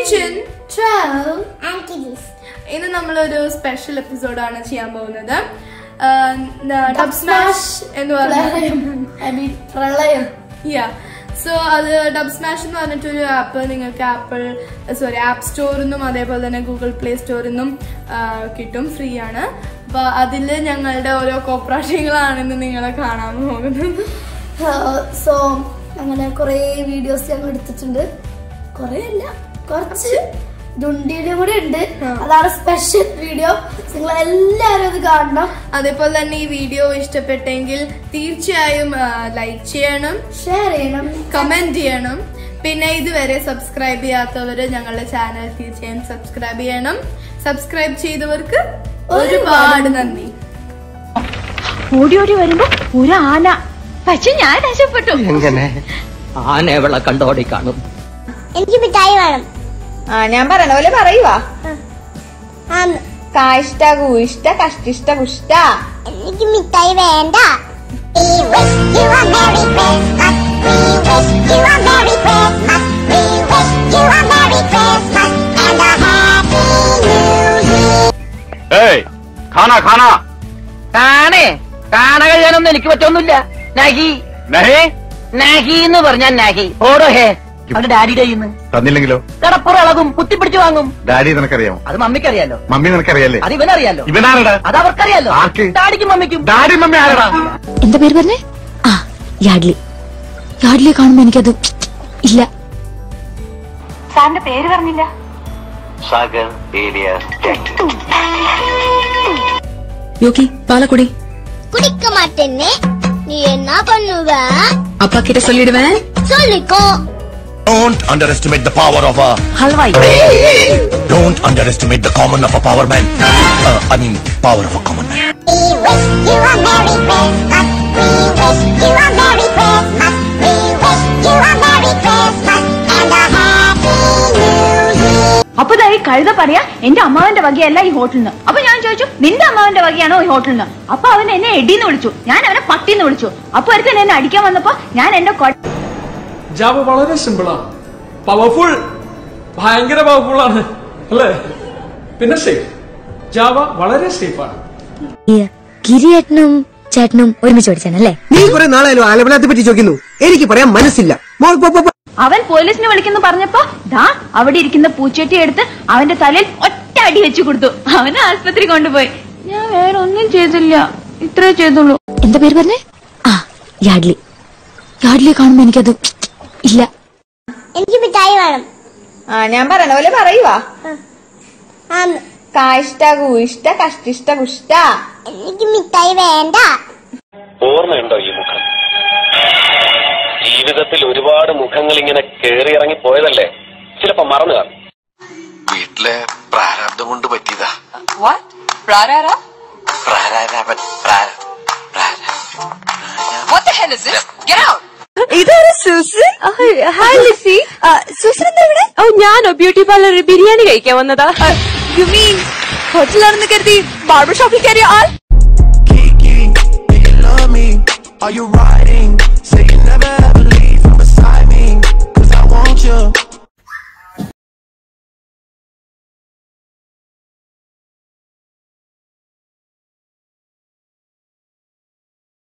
Kitchen Travel and kiddies. ഇന്ന് നമ്മളൊരു special എപ്പിസോഡാണ് ചെയ്യാൻ പോകുന്നത് ഡബ് സ്മാഷ് എന്ന് പറഞ്ഞ പ്രളയം I mean, പ്രളയം യാ സോ അത് ഡബ് സ്മാഷ് എന്ന് പറഞ്ഞിട്ടൊരു ആപ്പ് നിങ്ങൾക്ക് ആപ്പിൾ സോറി ആപ്പ് സ്റ്റോറിൽ നിന്നും അതേപോലെ തന്നെ ഗൂഗിൾ പ്ലേ സ്റ്റോറിൽ നിന്നും ആ, കിട്ടും ഫ്രീ ആണ് അപ്പൊ അതിൽ ഞങ്ങളുടെ ഓരോ കോപ്രാഷ്യങ്ങളാണെന്ന് നിങ്ങളെ കാണാൻ പോകുന്നത് സോ അങ്ങനെ കുറെ വീഡിയോസ് ഞങ്ങൾ എടുത്തിട്ടുണ്ട് കുറെ അല്ല കുറച്ച് ദുണ്ടിയുടെ കൂടെ ഉണ്ട് ആ. അതാണ് സ്പെഷ്യൽ വീഡിയോ നിങ്ങൾ എല്ലാവരും അത് കാണണം അതേപോലെ തന്നെ ഈ വീഡിയോ ഇഷ്ടപ്പെട്ടെങ്കിൽ തീർച്ചയായും ലൈക്ക് ചെയ്യണം ഷെയർ ചെയ്യണം കമന്റ് ചെയ്യണം പിന്നെ ഇതുവരെ സബ്സ്ക്രൈബ് ചെയ്യാത്തവര് ഞങ്ങളുടെ ചാനൽ തീർച്ചയായും സബ്സ്ക്രൈബ് ചെയ്യണം സബ്സ്ക്രൈബ് ചെയ്തവർക്ക് ഒരുപാട് നന്ദി ഓടി ഓടി വരുമ്പോ ഒരു ആന പക്ഷെ ഞാൻ രക്ഷപ്പെട്ടു എങ്ങനെ ആന എവളെ കണ്ടോടി കാണും എനിക്ക് മിഠായി വേണം ആ ഞാൻ പറയണ പോലെ പറയുവാ കാഷ്ട കൂഷ്ട കഷ്ടിഷ്ട കുഷ്ട എനിക്ക് മിഠായി വേണ്ട We wish you a Merry Christmas. We wish you a Merry Christmas. We wish you a Merry Christmas and a Happy New Year. ഏയ് ഖാന ഖാന കാണേ കാണ കഴിയാനൊന്നും എനിക്ക് പറ്റൊന്നുമില്ല നഹി നഹി നഹി എന്ന് പറഞ്ഞാൽ നഹി ഓടോ ഹേ അവന്റെ ഡാഡിയുടെ കയ്യിന്ന് തന്നില്ലെങ്കിലോ കടപ്പുറ ഇളകും കുത്തിപ്പിടിച്ചു വാങ്ങും ഡാഡി നിനക്കറിയാമോ അത് മമ്മിക്കറിയാലോ മമ്മി നിനക്കറിയാലേ അത് ഇവനറിയാലോ ഇവനാരടാ അത് അവർക്കറിയാലോ ആർക്ക്? ഡാഡിക്കും മമ്മിക്കും ഡാഡി മമ്മി ആരടാ എന്താ പേര് പറഞ്ഞേ ആ യാഡ്ലി യാഡ്ലി കാണുമ്പോ എനിക്കത് ഇല്ല സാറിന്റെ പേര് പറഞ്ഞില്ല സാഗർ ഏരിയ யோகி பாலக்குடி குடிக்க மாட்டேன்னு நீ என்ன பண்ணுவ அப்பா கிட்ட சொல்லிடுவேன் சொல்லிக்கோ Don't underestimate the power of a. ഹൽവായി Don't underestimate the common of a power man. Uh, I mean, power of a common man. We wish you a Merry Christmas. We wish you a Merry Christmas. We wish you a Merry Christmas and a Happy New Year. അപ്പൊ ദാ ഈ കഴുത പറയാ എന്റെ അമ്മാവന്റെ വകയല്ല ഈ ഹോട്ടലിൽ നിന്ന് അപ്പൊ ഞാൻ ചോദിച്ചു നിന്റെ അമ്മാവന്റെ വകയാണോ ഈ ഹോട്ടലിൽ നിന്ന് അപ്പൊ അവൻ എന്നെ എടിന്ന് വിളിച്ചു ഞാൻ അവനെ പട്ടിന്ന് വിളിച്ചു അപ്പൊ ഒരുത്തൻ എന്നെ അടിക്കാൻ വന്നപ്പോ ഞാൻ എന്റെ കൊ- ജാവ വളരെ സിമ്പിളാണ് പവർഫുൾ ഭയങ്കര പവർഫുൾ ആണ് അല്ലേ പിന്നെ സേഫ് ജാവ വളരെ സേഫാണ് ഗിരിയേട്ടനും ചേട്ടനും ഒരുമിച്ച് പഠിച്ചാനല്ലേ നീ കുറെ നാളായാലും ആലപ്പുഴത്തെ പറ്റി ചോദിക്കുന്നു എനിക്ക് പറയാൻ മനസ്സില്ല മോൾ പോ, പോ, പോ. അവൻ പോലീസിനെ വിളിക്കുന്നു പറഞ്ഞപ്പോ ദാ അവിടെ ഇരിക്കുന്ന പൂച്ചട്ടി എടുത്ത് അവന്റെ തലയിൽ ഒറ്റ അടി വെച്ചു കൊടുത്തു അവനെ ആസ്പത്രി കൊണ്ടുപോയി ഞാൻ വേറെ ഒന്നും ചെയ്തില്ല ഇത്രേ ചെയ്തുള്ളൂ എന്താ പേര് പറഞ്ഞേ ആ യാഡ്ലി യാഡ്ലി കാണുമ്പോ എനിക്കത് ഇല്ല എനിക്ക് മിഠായി വേണം ആ ഞാൻ പറയണ പോലെ പറയുവാ കാഷ്ട കൂഷ്ട കഷ്ടിഷ്ട കുഷ്ട എനിക്ക് മിഠായി വേണ്ട ഓർമ്മയുണ്ടോ ഈ മുഖം ജീവിതത്തിൽ ഒരുപാട് മുഖങ്ങൾ ഇങ്ങനെ കേറി ഇറങ്ങി പോയതല്ലേ ചിലപ്പോ മറന്നു കാണും വീട്ടിലെ പ്രാരാബ്ദം കൊണ്ട് പറ്റിയതാ പ്രാരാബ പ്രാര ഇതാണ് സൂസൻ ഹായ് ലിസി സൂസൻ എന്താ ഇവിടെ ഓ ഞാനോ ബ്യൂട്ടി പാർലറിൽ ബിരിയാണി കഴിക്കാൻ വന്നതാ യു മീൻ ഹോട്ടലാണെന്ന് കരുതി ബാർബർ ഷോപ്പിൽ കയറിയ ആൾ Kiki, do you love me? Are you riding